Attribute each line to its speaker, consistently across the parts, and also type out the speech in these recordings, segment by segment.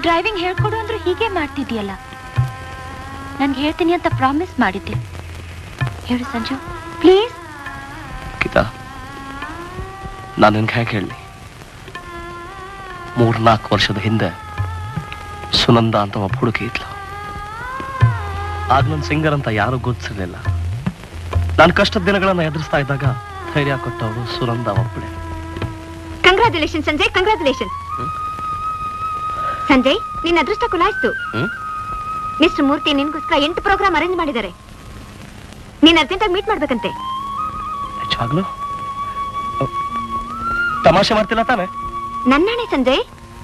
Speaker 1: Driving ಹೇಳ್ಕೊಡು ಅಂದ್ರೂ ಹೀಗೆ ಮಾಡ್ತಿದ್ಯಲ್ಲ ನನ್ಗೆ ಹೇಳ್ತೀನಿ ಅಂತ ಪ್ರಾಮಿಸ್ ಮಾಡಿದ್ದೆ ಹೇಳು ಸಂಜು ಪ್ಲೀಸ್
Speaker 2: ಗೀತಾ ನಾನು ನಿನ್ಗೆ ಹೇಗೆ ಹೇಳಿ ಮೂರ್ನಾಲ್ಕು ವರ್ಷದ ಹಿಂದೆ ಸುನಂದ ಅಂತ ಒಬ್ಬ ಹುಡುಗಿ ಇದ್ಲು ಆಗ ನನ್ನ ಸಿಂಗರ್ ಅಂತ ಯಾರು ಗುರುತಿಸಿರ್ಲಿಲ್ಲ ನಾನು ಕಷ್ಟದ ದಿನಗಳನ್ನ ಎದುರಿಸ್ತಾ ಇದ್ದಾಗ ಧೈರ್ಯ ಕೊಟ್ಟವರು ಸುನಂದ ಒಬ್ಬಳೆ
Speaker 3: ಕಂಗ್ರಾಚುಲೇಷನ್ ಸಂಜಯ್ ಕಂಗ್ರಾಚುಲೇಷನ್
Speaker 2: ಹ್ಮ್.
Speaker 3: ಸಂಜಯ್ ನಿನ್ನ ಅದೃಷ್ಟ ಕುಲಾಯಿಸ್ತು
Speaker 2: ಹ್ಮ್
Speaker 3: ಮಿಸ್ಟರ್ ಮೂರ್ತಿ ನಿನ್ಗೋಸ್ಕರ ಎಂಟು ಪ್ರೋಗ್ರಾಮ್ ಅರೇಂಜ್ ಮಾಡಿದ್ದಾರೆ ನೀನ್ ಅರ್ಜೆಂಟಾಗಿ ಮೀಟ್ ಮಾಡ್ಬೇಕಂತೆ
Speaker 2: ನಿಜವಾಗ್ಲು ಅ, ತಮಾಷೆ ಮಾಡ್ತಿಲ್ಲ ತಾನೆ
Speaker 3: ನನ್ನಣೆ ಸಂಜಯ್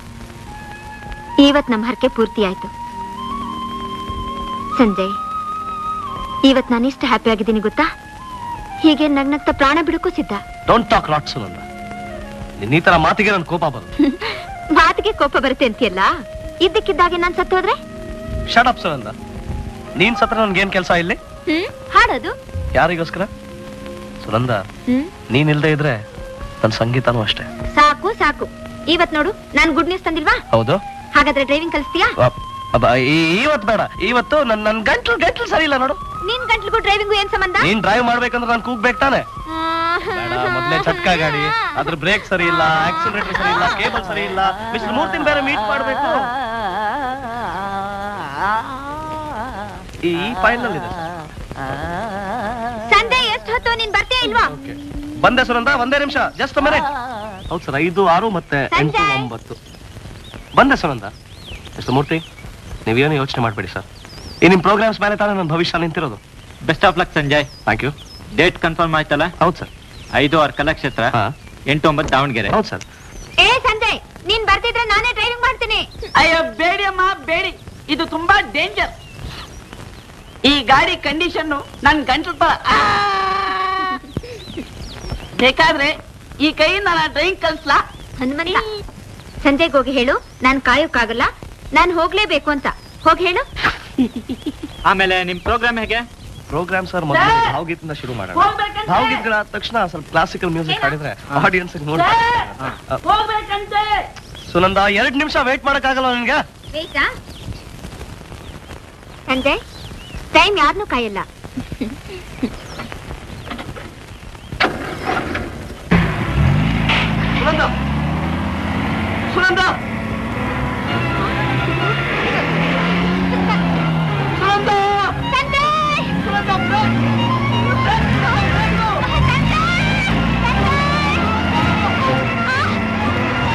Speaker 3: ಇವತ್ ನಮ್ಮ ಹರಕೆ ಪೂರ್ತಿ ಆಯ್ತು ಸಂಜಯ್ ಇವತ್ ನಾನು ಇಷ್ಟು ಹ್ಯಾಪಿ ಆಗಿದ್ದೀನಿ ಗೊತ್ತಾ ಹೀಗೆ ನಗ್ನಗ್ತಾ ಪ್ರಾಣ ಬಿಡಕ್ಕೂ ಸಿದ್ಧ
Speaker 2: ಡೋಂಟ್ ಟಾಕ್ ಲಾಟ್ ಸುನಂದ ನಿನ್ನ ಈ ತರ ಮಾತಿಗೆ ನನ್ ಕೋಪ ಬರುತ್ತೆ
Speaker 3: ಮಾತಿಗೆ ಕೋಪ ಬರುತ್ತೆ ಅಂತೀಯಲ್ಲ ಇದ್ದಕ್ಕಿದ್ದಾಗೆ ನಾನ್ ಸತ್ತೋದ್ರೆ
Speaker 2: ಶಟ್ ಅಪ್ ಸುನಂದ ನೀನ್ ಸತ್ರ ನನ್ಗೇನ್ ಕೆಲಸ ಇಲ್ಲಿ
Speaker 3: ಹ್ಮ್ ಹಾಡೋದು
Speaker 2: ಯಾರಿಗೋಸ್ಕರ ಸುನಂದ
Speaker 3: ಹ್ಮ್
Speaker 2: ನೀನ್ ಇಲ್ದೇ ಇದ್ರೆ ನನ್ ಸಂಗೀತನೂ ಅಷ್ಟೇ
Speaker 3: ಸಾಕು ಸಾಕು ಇವತ್ ನೋಡು ನಾನ್ ಗುಡ್ ನ್ಯೂಸ್ ತಂದಿಲ್ವಾ
Speaker 2: ಹೌದು
Speaker 3: ಹಾಗಾದ್ರೆ ಡ್ರೈವಿಂಗ್ ಕಲಿಸ್ತೀಯಾ
Speaker 2: ಅಪ್- ಅಬ್ಬ, ಈ- ಇವತ್ ಬೇಡ ಇವತ್ತು ನನ್ ನನ್ ಗಂಟ್ಲು ಗಂಟ್ಲು ಸರಿ ಇಲ್ಲ ನೋಡು
Speaker 3: ನಿನ್ ಗಂಟ್ಲಿಗೂ ಡ್ರೈವಿಂಗು ಏನ್ ಸಂಬಂಧ
Speaker 2: ನೀನ್ ಡ್ರೈವ್ ಮಾಡ್ಬೇಕಂದ್ರೆ ನಾನು ಕೂಗ್ಬೇಕು ತಾನೆ ಬೇಡ ಮೊದ್ಲೇ ಚಟ್ಕಾ ಗಾಡಿ ಅದ್ರ ಬ್ರೇಕ್ ಸರಿ ಇಲ್ಲ ಆಕ್ಸಿಲರೇಟರ್ ಸರಿ ಇಲ್ಲ ಕೇಬಲ್ ಸರಿ ಇಲ್ಲ ಮಿಸ್ಟರ್ ಮೂರ್ತಿನ್ ಬೇರೆ ಮೀಟ್ ಮಾಡ್ಬೇಕು ಈ ಫೈಲ್ ನಲ್ಲಿ ಇದೆ
Speaker 3: ಸಂಜೆ ಎಷ್ಟು ಹೊತ್ತು ನೀನ್ ಬರ್ತೀಯಾ ಇಲ್ವಾ
Speaker 2: ಬಂದೆ ಸುನಂದ ಒಂದೇ ನಿಮಿಷ ಜಸ್ಟ್ ಮಿನಿಟ್ ಹೌದು ಸರ್ ಐದು ಆರು ಮತ್ತೆ ಎಂಟು
Speaker 3: ಸಂಜಯ್.
Speaker 2: ಒಂಬತ್ತು ಬಂದೆ ಸುನಂದ ಮಿಸ್ಟರ್ ಮೂರ್ತಿ ನೀವೇನು ಯೋಚನೆ ಮಾಡ್ಬೇಡಿ ಸರ್ ಈ ನಿಮ್ ಪ್ರೋಗ್ರಾಮ್ಸ್ ಮೇಲೆ ತಾನೇ ನನ್ನ ಭವಿಷ್ಯ ನಿಂತಿರೋದು
Speaker 4: best of luck Sanjay
Speaker 2: thank you
Speaker 4: date confirm ಆಯ್ತಲ್ಲ
Speaker 2: ಹೌದು ಸರ್
Speaker 4: ಐದು ಆರು ಕಲಾಕ್ಷೇತ್ರ
Speaker 2: ಹಾ
Speaker 4: ಎಂಟು ಒಂಬತ್ತು ದಾವಣಗೆರೆ
Speaker 2: ಹೌದು ಸರ್
Speaker 3: ಏ ಸಂಜಯ್ ನೀನ್ ಬರ್ತಿದ್ರೆ ನಾನೇ ಡ್ರೈವಿಂಗ್ ಮಾಡ್ತೀನಿ
Speaker 5: ಅಯ್ಯೋ ಬೇಡಿ ಅಮ್ಮ ಬೇಡಿ ಇದು ತುಂಬಾ ಡೇಂಜರ್ ಈ ಗಾಡಿ ಕಂಡೀಷನ್ ನನ್ ಗಂಟಲು ತರ ಆ! ಬೇಕಾದ್ರೆ ಈ ಕೈಯಿಂದ ನಾನು ಡ್ರೈವಿಂಗ್ ಕಲ್ಸ್ಲಾ
Speaker 3: ಹನುಮಂತ ಸಂಜಯ್ಗೆ ಹೋಗಿ ಹೇಳು ನಾನ್ ಕಾಯೋಕ್ಕಾಗಲ್ಲ ನಾನ್ ಹೋಗ್ಲೇಬೇಕು ಅಂತ ಹೋಗಿ ಹೇಳು
Speaker 4: ಆಮೇಲೆ ನಿಮ್ ಪ್ರೋಗ್ರಾಮ್ ಹೇಗೆ
Speaker 2: ಪ್ರೋಗ್ರಾಮ್ ಸರ್ ಮೊದಲು
Speaker 5: ಸರ್!
Speaker 2: ಭಾವಗೀತದಿಂದ ಶುರು ಮಾಡೋಣ
Speaker 5: ಹೋಗ್ಬೇಕಂತೆ.
Speaker 2: ಭಾವಗೀತಗಳಾದ ತಕ್ಷಣ ಸ್ವಲ್ಪ ಕ್ಲಾಸಿಕಲ್ ಮ್ಯೂಸಿಕ್ ಹಾಡಿದ್ರೆ ಆಡಿಯನ್ಸ್ ನೋಡಿ
Speaker 5: ಹೋಗ್ಬೇಕಂತೆ
Speaker 2: ಸುನಂದ ಎರಡ್ ನಿಮಿಷ ವೇಟ್ ಮಾಡಕ್ಕಾಗಲ್ಲ ನಿನ್ಗೆ
Speaker 3: ಬೇಕಾ ಸಂಜಯ್ ಟೈಮ್ ಯಾರನ್ನೂ ಕಾಯಲ್ಲ
Speaker 2: ಸುನಂದ ಸುನಂದ